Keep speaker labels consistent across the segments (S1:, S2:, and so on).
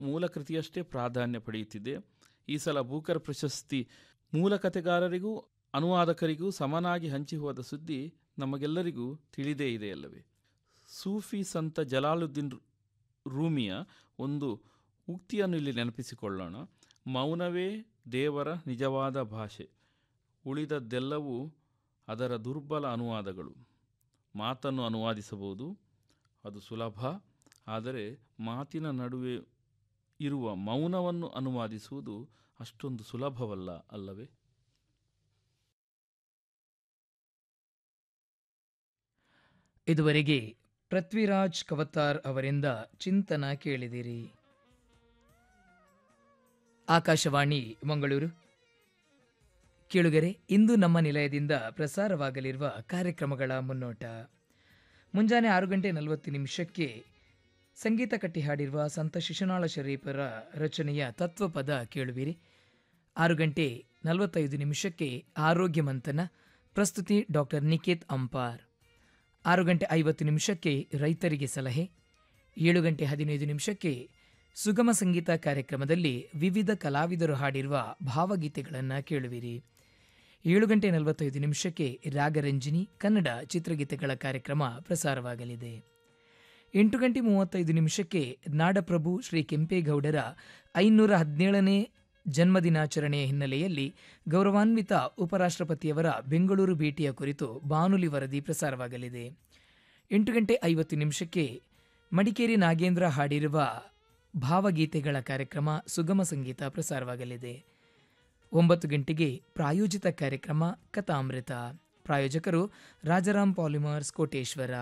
S1: ಮೂಲ ಕೃತಿಯಷ್ಟೇ ಪ್ರಾಧಾನ್ಯ ಪಡೆಯುತ್ತಿದೆ ಈ ಸಲ ಬೂಕರ್ ಪ್ರಶಸ್ತಿ ಮೂಲ ಕಥೆಗಾರರಿಗೂ ಅನುವಾದಕರಿಗೂ ಸಮನಾಗಿ ಹಂಚಿ ಹೋದ ಸುದ್ದಿ ನಮಗೆಲ್ಲರಿಗೂ ತಿಳಿದೇ ಇದೆಯಲ್ಲವೇ ಸೂಫಿ ಸಂತ ಜಲಾಲುದ್ದೀನ್ ರೂಮಿಯ ಒಂದು ಉಕ್ತಿಯನ್ನು ಇಲ್ಲಿ ನೆನಪಿಸಿಕೊಳ್ಳೋಣ ಮೌನವೇ ದೇವರ ನಿಜವಾದ ಭಾಷೆ ಉಳಿದದ್ದೆಲ್ಲವೂ ಅದರ ದುರ್ಬಲ ಅನುವಾದಗಳು ಮಾತನ್ನು ಅನುವಾದಿಸಬಹುದು ಅದು ಸುಲಭ ಆದರೆ ಮಾತಿನ ನಡುವೆ ಇರುವ ಮೌನವನ್ನು ಅನುವಾದಿಸುವುದು ಅಷ್ಟೊಂದು ಸುಲಭವಲ್ಲ ಅಲ್ಲವೇ
S2: ಇದುವರೆಗೆ ಪೃಥ್ವಿರಾಜ್ ಕವತಾರ್ ಅವರಿಂದ ಚಿಂತನ ಕೇಳಿದಿರಿ ಆಕಾಶವಾಣಿ ಮಂಗಳೂರು ಕೇಳುಗರೆ ಇಂದು ನಮ್ಮ ನಿಲಯದಿಂದ ಪ್ರಸಾರವಾಗಲಿರುವ ಕಾರ್ಯಕ್ರಮಗಳ ಮುನ್ನೋಟ ಮುಂಜಾನೆ ಆರು ಗಂಟೆ ನಲವತ್ತು ನಿಮಿಷಕ್ಕೆ ಸಂಗೀತ ಕಟ್ಟಿ ಹಾಡಿರುವ ಸಂತ ಶಿಶುನಾಳ ಶರೀಫರ ರಚನೆಯ ತತ್ವಪದ ಕೇಳುವಿರಿ ಆರು ಗಂಟೆ ನಲವತ್ತೈದು ನಿಮಿಷಕ್ಕೆ ಆರೋಗ್ಯ ಮಂಥನ ಪ್ರಸ್ತುತಿ ಡಾಕ್ಟರ್ ನಿಕೇತ್ ಅಂಪಾರ್ ಆರು ಗಂಟೆ ಐವತ್ತು ನಿಮಿಷಕ್ಕೆ ರೈತರಿಗೆ ಸಲಹೆ ಏಳು ಗಂಟೆ ಹದಿನೈದು ನಿಮಿಷಕ್ಕೆ ಸುಗಮ ಸಂಗೀತ ಕಾರ್ಯಕ್ರಮದಲ್ಲಿ ವಿವಿಧ ಕಲಾವಿದರು ಹಾಡಿರುವ ಭಾವಗೀತೆಗಳನ್ನು ಕೇಳುವಿರಿ ಏಳು ಗಂಟೆ ನಲವತ್ತೈದು ನಿಮಿಷಕ್ಕೆ ರಾಗರಂಜಿನಿ ಕನ್ನಡ ಚಿತ್ರಗೀತೆಗಳ ಕಾರ್ಯಕ್ರಮ ಪ್ರಸಾರವಾಗಲಿದೆ ಎಂಟು ಗಂಟೆ ಮೂವತ್ತೈದು ನಿಮಿಷಕ್ಕೆ ನಾಡಪ್ರಭು ಶ್ರೀ ಕೆಂಪೇಗೌಡರ ಐನೂರ ಹದಿನೇಳನೇ ಜನ್ಮದಿನಾಚರಣೆಯ ಹಿನ್ನೆಲೆಯಲ್ಲಿ ಗೌರವಾನ್ವಿತ ಉಪರಾಷ್ಟ್ರಪತಿಯವರ ಬೆಂಗಳೂರು ಭೇಟಿಯ ಕುರಿತು ಬಾನುಲಿ ವರದಿ ಪ್ರಸಾರವಾಗಲಿದೆ ಎಂಟು ಗಂಟೆ ಐವತ್ತು ನಿಮಿಷಕ್ಕೆ ಮಡಿಕೇರಿ ನಾಗೇಂದ್ರ ಹಾಡಿರುವ ಭಾವಗೀತೆಗಳ ಕಾರ್ಯಕ್ರಮ ಸುಗಮ ಸಂಗೀತ ಪ್ರಸಾರವಾಗಲಿದೆ ಒಂಬತ್ತು ಗಂಟೆಗೆ ಪ್ರಾಯೋಜಿತ ಕಾರ್ಯಕ್ರಮ ಕಥಾಮೃತ ಪ್ರಾಯೋಜಕರು ರಾಜಾರಾಮ್ ಪಾಲಿಮರ್ಸ್ ಕೋಟೇಶ್ವರ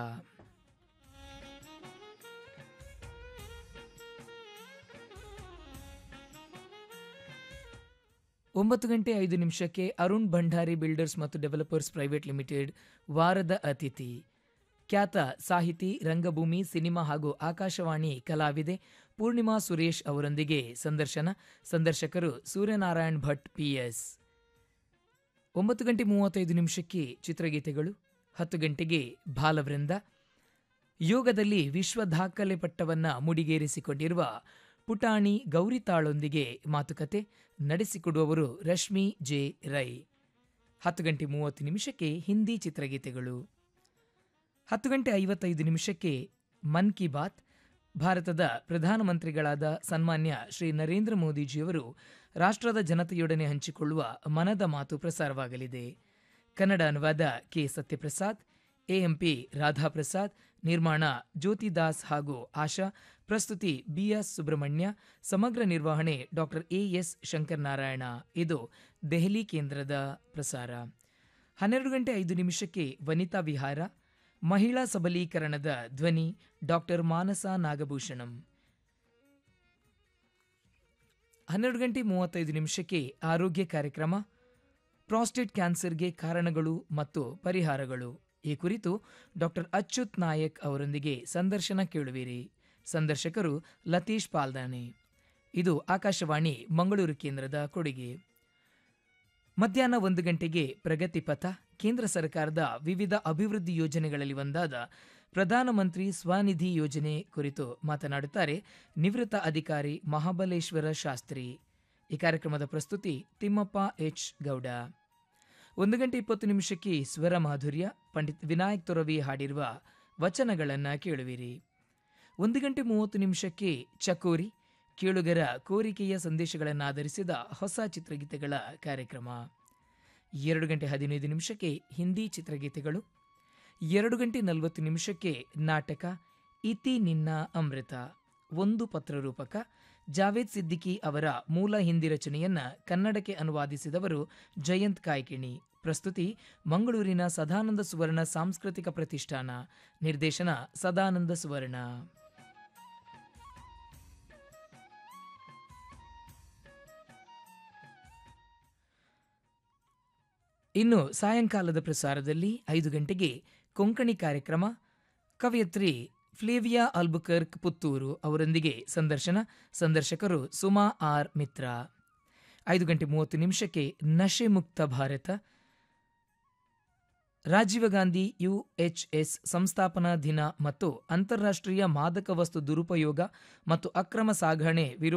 S2: ಒಂಬತ್ತು ಗಂಟೆ ಐದು ನಿಮಿಷಕ್ಕೆ ಅರುಣ್ ಭಂಡಾರಿ ಬಿಲ್ಡರ್ಸ್ ಮತ್ತು ಡೆವಲಪರ್ಸ್ ಪ್ರೈವೇಟ್ ಲಿಮಿಟೆಡ್ ವಾರದ ಅತಿಥಿ ಖ್ಯಾತ ಸಾಹಿತಿ ರಂಗಭೂಮಿ ಸಿನಿಮಾ ಹಾಗೂ ಆಕಾಶವಾಣಿ ಕಲಾವಿದೆ ಪೂರ್ಣಿಮಾ ಸುರೇಶ್ ಅವರೊಂದಿಗೆ ಸಂದರ್ಶನ ಸಂದರ್ಶಕರು ಸೂರ್ಯನಾರಾಯಣ್ ಭಟ್ ಪಿಎಸ್ ಒಂಬತ್ತು ಗಂಟೆ ಮೂವತ್ತೈದು ನಿಮಿಷಕ್ಕೆ ಚಿತ್ರಗೀತೆಗಳು ಹತ್ತು ಗಂಟೆಗೆ ಬಾಲವೃಂದ ಯೋಗದಲ್ಲಿ ವಿಶ್ವ ದಾಖಲೆ ಪಟ್ಟವನ್ನ ಮುಡಿಗೇರಿಸಿಕೊಂಡಿರುವ ಪುಟಾಣಿ ಗೌರಿತಾಳೊಂದಿಗೆ ಮಾತುಕತೆ ನಡೆಸಿಕೊಡುವವರು ರಶ್ಮಿ ಜೆ ರೈ ಹತ್ತು ಗಂಟೆ ಮೂವತ್ತು ನಿಮಿಷಕ್ಕೆ ಹಿಂದಿ ಚಿತ್ರಗೀತೆಗಳು ಹತ್ತು ಗಂಟೆ ಐವತ್ತೈದು ನಿಮಿಷಕ್ಕೆ ಮನ್ ಕಿ ಬಾತ್ ಭಾರತದ ಪ್ರಧಾನಮಂತ್ರಿಗಳಾದ ಸನ್ಮಾನ್ಯ ಶ್ರೀ ನರೇಂದ್ರ ಮೋದಿಜಿಯವರು ರಾಷ್ಟ್ರದ ಜನತೆಯೊಡನೆ ಹಂಚಿಕೊಳ್ಳುವ ಮನದ ಮಾತು ಪ್ರಸಾರವಾಗಲಿದೆ ಕನ್ನಡ ಅನುವಾದ ಕೆ ಸತ್ಯಪ್ರಸಾದ್ ಎಎಂಪಿ ರಾಧಾಪ್ರಸಾದ್ ನಿರ್ಮಾಣ ಜ್ಯೋತಿದಾಸ್ ಹಾಗೂ ಆಶಾ ಪ್ರಸ್ತುತಿ ಬಿಎಸ್ ಸುಬ್ರಹ್ಮಣ್ಯ ಸಮಗ್ರ ನಿರ್ವಹಣೆ ಡಾಕ್ಟರ್ ಎಎಸ್ ಶಂಕರನಾರಾಯಣ ಇದು ದೆಹಲಿ ಕೇಂದ್ರದ ಪ್ರಸಾರ ಹನ್ನೆರಡು ಗಂಟೆ ಐದು ನಿಮಿಷಕ್ಕೆ ವನಿತಾ ವಿಹಾರ ಮಹಿಳಾ ಸಬಲೀಕರಣದ ಧ್ವನಿ ಡಾಕ್ಟರ್ ಮಾನಸ ನಾಗಭೂಷಣಂ ಹನ್ನೆರಡು ಗಂಟೆ ಮೂವತ್ತೈದು ನಿಮಿಷಕ್ಕೆ ಆರೋಗ್ಯ ಕಾರ್ಯಕ್ರಮ ಪ್ರಾಸ್ಟೇಟ್ ಕ್ಯಾನ್ಸರ್ಗೆ ಕಾರಣಗಳು ಮತ್ತು ಪರಿಹಾರಗಳು ಈ ಕುರಿತು ಡಾಕ್ಟರ್ ಅಚ್ಯುತ್ ನಾಯಕ್ ಅವರೊಂದಿಗೆ ಸಂದರ್ಶನ ಕೇಳುವಿರಿ ಸಂದರ್ಶಕರು ಲತೀಶ್ ಪಾಲ್ದಾನೆ ಇದು ಆಕಾಶವಾಣಿ ಮಂಗಳೂರು ಕೇಂದ್ರದ ಕೊಡುಗೆ ಮಧ್ಯಾಹ್ನ ಒಂದು ಗಂಟೆಗೆ ಪ್ರಗತಿ ಪಥ ಕೇಂದ್ರ ಸರ್ಕಾರದ ವಿವಿಧ ಅಭಿವೃದ್ಧಿ ಯೋಜನೆಗಳಲ್ಲಿ ಒಂದಾದ ಪ್ರಧಾನಮಂತ್ರಿ ಸ್ವನಿಧಿ ಯೋಜನೆ ಕುರಿತು ಮಾತನಾಡುತ್ತಾರೆ ನಿವೃತ್ತ ಅಧಿಕಾರಿ ಮಹಾಬಲೇಶ್ವರ ಶಾಸ್ತ್ರಿ ಈ ಕಾರ್ಯಕ್ರಮದ ಪ್ರಸ್ತುತಿ ತಿಮ್ಮಪ್ಪ ಎಚ್ ಗೌಡ ಒಂದು ಗಂಟೆ ಇಪ್ಪತ್ತು ನಿಮಿಷಕ್ಕೆ ಸ್ವರ ಮಾಧುರ್ಯ ಪಂಡಿತ್ ವಿನಾಯಕ್ ತೊರವಿ ಹಾಡಿರುವ ವಚನಗಳನ್ನು ಕೇಳುವಿರಿ ಒಂದು ಗಂಟೆ ಮೂವತ್ತು ನಿಮಿಷಕ್ಕೆ ಚಕೋರಿ ಕೇಳುಗರ ಕೋರಿಕೆಯ ಸಂದೇಶಗಳನ್ನು ಆಧರಿಸಿದ ಹೊಸ ಚಿತ್ರಗೀತೆಗಳ ಕಾರ್ಯಕ್ರಮ ಎರಡು ಗಂಟೆ ಹದಿನೈದು ನಿಮಿಷಕ್ಕೆ ಹಿಂದಿ ಚಿತ್ರಗೀತೆಗಳು ಎರಡು ಗಂಟೆ ನಲವತ್ತು ನಿಮಿಷಕ್ಕೆ ನಾಟಕ ಇತಿ ನಿನ್ನ ಅಮೃತ ಒಂದು ಪತ್ರರೂಪಕ ಜಾವೇದ್ ಸಿದ್ದಿಕಿ ಅವರ ಮೂಲ ಹಿಂದಿ ರಚನೆಯನ್ನ ಕನ್ನಡಕ್ಕೆ ಅನುವಾದಿಸಿದವರು ಜಯಂತ್ ಕಾಯ್ಕಿಣಿ ಪ್ರಸ್ತುತಿ ಮಂಗಳೂರಿನ ಸದಾನಂದ ಸುವರ್ಣ ಸಾಂಸ್ಕೃತಿಕ ಪ್ರತಿಷ್ಠಾನ ನಿರ್ದೇಶನ ಸದಾನಂದ ಸುವರ್ಣ ಇನ್ನು ಸಾಯಂಕಾಲದ ಪ್ರಸಾರದಲ್ಲಿ ಐದು ಗಂಟೆಗೆ ಕೊಂಕಣಿ ಕಾರ್ಯಕ್ರಮ ಕವಯತ್ರಿ ಫ್ಲೇವಿಯಾ ಅಲ್ಬುಕರ್ಕ್ ಪುತ್ತೂರು ಅವರೊಂದಿಗೆ ಸಂದರ್ಶನ ಸಂದರ್ಶಕರು ಸುಮಾ ಆರ್ ಮಿತ್ರ ಐದು ಗಂಟೆ ಮೂವತ್ತು ನಿಮಿಷಕ್ಕೆ ನಶೆ ಮುಕ್ತ ಭಾರತ ರಾಜೀವ ಗಾಂಧಿ ಯುಎಚ್ಎಸ್ ಸಂಸ್ಥಾಪನಾ ದಿನ ಮತ್ತು ಅಂತಾರಾಷ್ಟ್ರೀಯ ಮಾದಕ ವಸ್ತು ದುರುಪಯೋಗ ಮತ್ತು ಅಕ್ರಮ ಸಾಗಣೆ ವಿರೋಧ